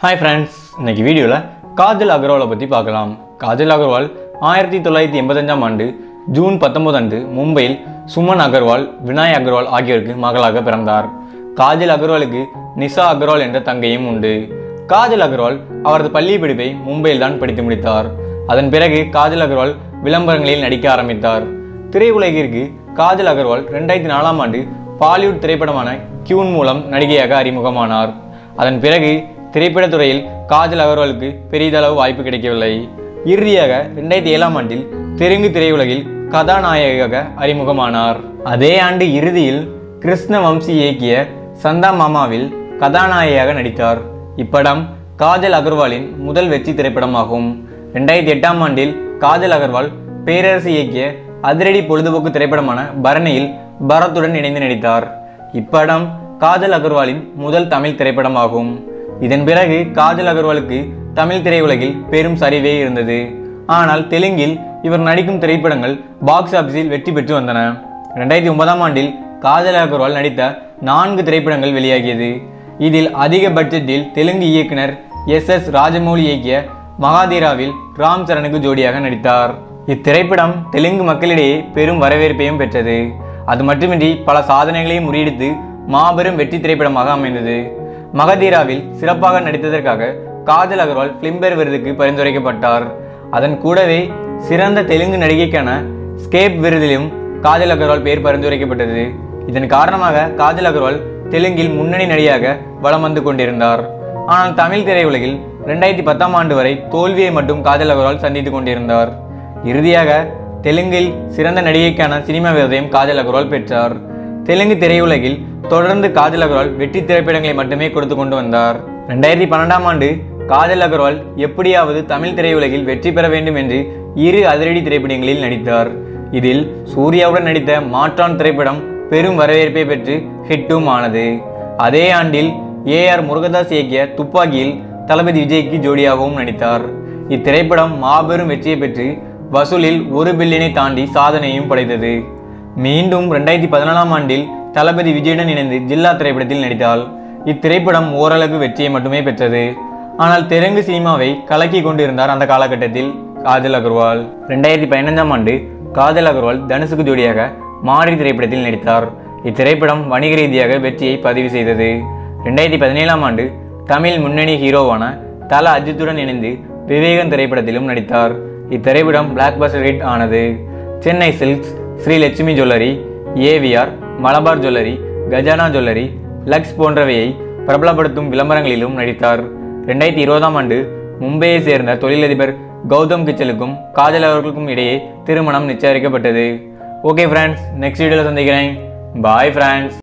hi friends இன்னைக்கு வீடியோவில் காஜல் அகர்வாலை பற்றி பார்க்கலாம் காஜல் அகர்வால் ஆயிரத்தி தொள்ளாயிரத்தி எண்பத்தஞ்சாம் ஆண்டு ஜூன் பத்தொன்பது அன்று மும்பையில் சுமன் அகர்வால் வினாய் அகர்வால் ஆகியோருக்கு மகளாக பிறந்தார் காஜல் அகர்வாலுக்கு நிசா அகர்வால் என்ற தங்கையும் உண்டு காஜல் அகர்வால் அவரது பள்ளி படிப்பை மும்பையில் தான் படித்து முடித்தார் அதன் பிறகு காஜல் அகர்வால் விளம்பரங்களில் நடிக்க ஆரம்பித்தார் திரையுலகிற்கு காஜல் அகர்வால் ரெண்டாயிரத்தி நாலாம் ஆண்டு பாலிவுட் திரைப்படமான கியூன் மூலம் நடிகையாக அறிமுகமானார் அதன் பிறகு திரைப்படத் துறையில் காஜல் அகர்வாலுக்கு பெரிதளவு வாய்ப்பு கிடைக்கவில்லை இறுதியாக ரெண்டாயிரத்தி ஏழாம் ஆண்டில் தெலுங்கு திரையுலகில் கதாநாயகியாக அறிமுகமானார் அதே ஆண்டு இறுதியில் கிருஷ்ண வம்சி இயக்கிய சந்தா மாமாவில் கதாநாயகியாக நடித்தார் இப்படம் காஜல் அகர்வாலின் முதல் வெற்றி திரைப்படமாகும் ரெண்டாயிரத்தி எட்டாம் ஆண்டில் காஜல் அகர்வால் பேரரசு இயக்கிய அதிரடி பொழுதுபோக்கு திரைப்படமான பரணியில் பரத்துடன் இணைந்து நடித்தார் இப்படம் காஜல் அகர்வாலின் முதல் தமிழ் திரைப்படமாகும் இதன் பிறகு காஜல் அகர்வாலுக்கு தமிழ் திரையுலகில் பெரும் சரிவே இருந்தது ஆனால் தெலுங்கில் இவர் நடிக்கும் திரைப்படங்கள் பாக்ஸ் ஆபீஸில் வெற்றி பெற்று வந்தன ரெண்டாயிரத்தி ஒன்பதாம் ஆண்டில் காஜல் அகர்வால் நடித்த நான்கு திரைப்படங்கள் வெளியாகியது இதில் அதிக பட்ஜெட்டில் தெலுங்கு இயக்குனர் எஸ் எஸ் ராஜமௌலி இயக்கிய மகாதீராவில் ராம் சரணுக்கு ஜோடியாக நடித்தார் இத்திரைப்படம் தெலுங்கு மக்களிடையே பெரும் வரவேற்பையும் பெற்றது அது மட்டுமின்றி பல சாதனைகளையும் முறியடித்து மாபெரும் வெற்றி திரைப்படமாக அமைந்தது மகதீராவில் சிறப்பாக நடித்ததற்காக காஜல் அகர்வால் பிலிம்பேர் விருதுக்கு பரிந்துரைக்கப்பட்டார் அதன் கூடவே சிறந்த தெலுங்கு நடிகைக்கான ஸ்கேப் விருதிலும் காஜல் அகர்வால் பெயர் பரிந்துரைக்கப்பட்டது இதன் காரணமாக காஜல் அகர்வால் தெலுங்கில் முன்னணி நடிகையாக வலம் வந்து கொண்டிருந்தார் ஆனால் தமிழ் திரையுலகில் ரெண்டாயிரத்தி பத்தாம் ஆண்டு வரை தோல்வியை மட்டும் காஜல் அகர்வால் சந்தித்துக் கொண்டிருந்தார் இறுதியாக தெலுங்கில் சிறந்த நடிகைக்கான சினிமா விருதையும் காஜல் அகர்வால் பெற்றார் தெலுங்கு திரையுலகில் தொடர்ந்து காஜல் அகர்வால் வெற்றி திரைப்படங்களை மட்டுமே கொடுத்து கொண்டு வந்தார் ரெண்டாயிரத்தி பன்னெண்டாம் ஆண்டு காஜல் அகர்வால் எப்படியாவது தமிழ் திரையுலகில் வெற்றி பெற வேண்டும் என்று இரு அதிரடி திரைப்படங்களில் நடித்தார் இதில் சூர்யாவுடன் நடித்த மாற்றான் திரைப்படம் பெரும் வரவேற்பை பெற்று ஹிட்டும் ஆனது அதே ஆண்டில் ஏ ஆர் முருகதாஸ் இயக்கிய துப்பாக்கியில் தளபதி விஜய்க்கு ஜோடியாகவும் நடித்தார் இத்திரைப்படம் மாபெரும் வெற்றியை பெற்று வசூலில் ஒரு பில்லியனை தாண்டி சாதனையும் படைத்தது மீண்டும் ரெண்டாயிரத்தி பதினாலாம் ஆண்டில் தளபதி விஜயுடன் இணைந்து ஜில்லா திரைப்படத்தில் நடித்தாள் இத்திரைப்படம் ஓரளவு வெற்றியை மட்டுமே பெற்றது ஆனால் தெலுங்கு சினிமாவை கலக்கி கொண்டிருந்தார் அந்த காலகட்டத்தில் காஜல் அகர்வால் ரெண்டாயிரத்தி பதினைஞ்சாம் ஆண்டு காஜல் அகர்வால் தனுஷுக்கு ஜோடியாக மாரி திரைப்படத்தில் நடித்தார் இத்திரைப்படம் வணிக ரீதியாக வெற்றியை பதிவு செய்தது ரெண்டாயிரத்தி பதினேழாம் ஆண்டு தமிழ் முன்னணி ஹீரோவான தல அஜித்துடன் இணைந்து விவேகன் திரைப்படத்திலும் நடித்தார் இத்திரைப்படம் பிளாக் பஸ்டர் ஹிட் ஆனது Chennai Silks Sri Lakshmi jewellery AVR Malabar jewellery Khazana jewellery Lux போன்றவையை பிரபலப்படுத்தும் விளம்பரங்களிலும் நடித்தார் ரெண்டாயிரத்தி இருபதாம் ஆண்டு மும்பையை சேர்ந்த தொழிலதிபர் கௌதம் கிச்சலுக்கும் காஜல் அவர்களுக்கும் இடையே திருமணம் நிச்சயிக்கப்பட்டது ஓகே ஃப்ரெண்ட்ஸ் நெக்ஸ்ட் வீடியோவில் சந்திக்கிறேன் பாய் ஃப்ரெண்ட்ஸ்